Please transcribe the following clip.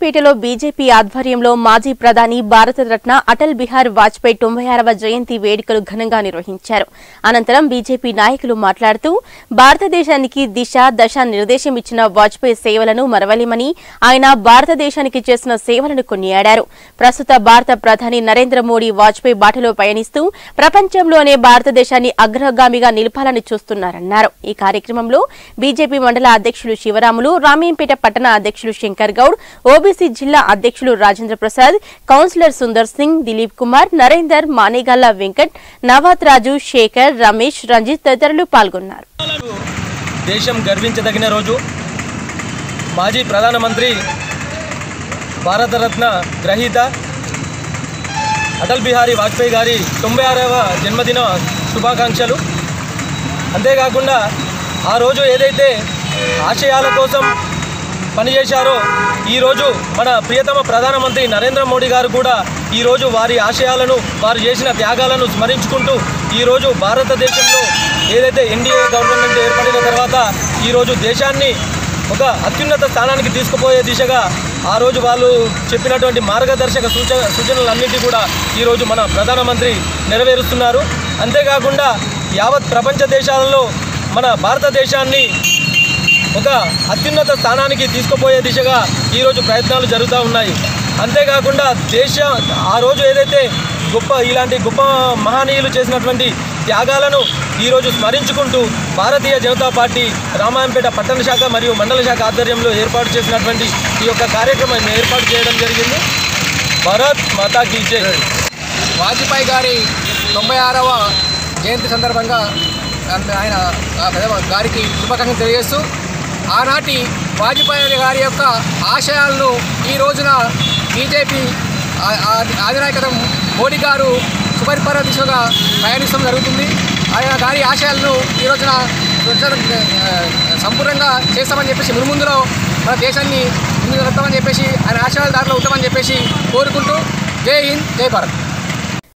రామాయంపేటలో BJP ఆధ్వర్యంలో మాజీ ప్రధాని భారతరత్న అటల్ బిహార్ వాజ్పేయి తొంభై ఆరవ జయంతి వేడుకలు ఘనంగా నిర్వహించారు అనంతరం బీజేపీ నాయకులు మాట్లాడుతూ భారతదేశానికి దిశ దశ నిర్దేశం ఇచ్చిన వాజ్పేయి సేవలను మరవలేమని ఆయన భారతదేశానికి చేసిన సేవలను కొనియాడారు ప్రస్తుత భారత ప్రధాని నరేంద్ర మోడీ వాజ్పేయి బాటలో పయనిస్తూ ప్రపంచంలోనే భారతదేశాన్ని అగ్రగామిగా నిలపాలని చూస్తున్నారన్నారు ఈ కార్యక్రమంలో బీజేపీ మండల అధ్యక్షులు శివరాములు రామీంపేట పట్టణ అధ్యక్షులు శంకర్ గౌడ్ ఓబీసీ జిల్లా అధ్యక్షులు రాజేంద్ర ప్రసాద్ కౌన్సిలర్ సుందర్ సింగ్ దిలీప్ కుమార్ నరేందర్ మానేగల్లా వెంకట్ నవాత్ రాజు శేఖర్ రమేష్ రంజిత్ తదితరులు పాల్గొన్నారు దేశం గర్వించదగిన రోజు మాజీ ప్రధానమంత్రి భారతరత్న గ్రహీత అటల్ బిహారీ వాజ్పేయి గారి తొంభై ఆరవ జన్మదిన శుభాకాంక్షలు అంతేకాకుండా ఆ రోజు ఏదైతే ఆశయాల కోసం పనిచేశారో ఈరోజు మన ప్రియతమ ప్రధానమంత్రి నరేంద్ర మోడీ గారు కూడా ఈరోజు వారి ఆశయాలను వారు చేసిన త్యాగాలను స్మరించుకుంటూ ఈరోజు భారతదేశంలో ఏదైతే ఎన్డీఏ గవర్నమెంట్ ఏర్పడిన తర్వాత ఈరోజు దేశాన్ని ఒక అత్యున్నత స్థానానికి తీసుకుపోయే దిశగా ఆ రోజు వాళ్ళు చెప్పినటువంటి మార్గదర్శక సూచ సూచనలన్నింటి కూడా ఈరోజు మన ప్రధానమంత్రి నెరవేరుస్తున్నారు అంతేకాకుండా యావత్ ప్రపంచ దేశాలలో మన భారతదేశాన్ని ఒక అత్యున్నత స్థానానికి తీసుకుపోయే దిశగా ఈరోజు ప్రయత్నాలు జరుగుతూ ఉన్నాయి అంతేకాకుండా దేశ ఆ రోజు ఏదైతే గొప్ప ఇలాంటి గొప్ప మహనీయులు చేసినటువంటి త్యాగాలను ఈరోజు స్మరించుకుంటూ భారతీయ జనతా పార్టీ రామాయంపేట పట్టణ శాఖ మరియు మండల శాఖ ఆధ్వర్యంలో ఏర్పాటు చేసినటువంటి ఈ యొక్క కార్యక్రమం ఏర్పాటు చేయడం జరిగింది భారత్ మాతా కీ జై వాజ్పేయి గారి తొంభై ఆరవ జయంతి సందర్భంగా ఆయన ఆ పెద్ద గారికి శుభాకాంక్షలు తెలియజేస్తూ ఆనాటి వాజ్పేయి గారి యొక్క ఆశయాలను ఈ రోజున బీజేపీ ఆ- ఆ- అధినాయకత మోడీ గారు సుపరిపాలన దిశగా ప్రయాణించడం జరుగుతుంది ఆయన గారి ఆశయాలను ఈ రోజున ఆ, సంపూర్ణంగా చేస్తామని చెప్పేసి మున్ముందులో మన దేశాన్ని ముందుకు వెళ్తామని చెప్పేసి ఆయన ఆశయాల దారిలో ఉంటామని చెప్పేసి కోరుకుంటూ జై హింద్ జై భారత్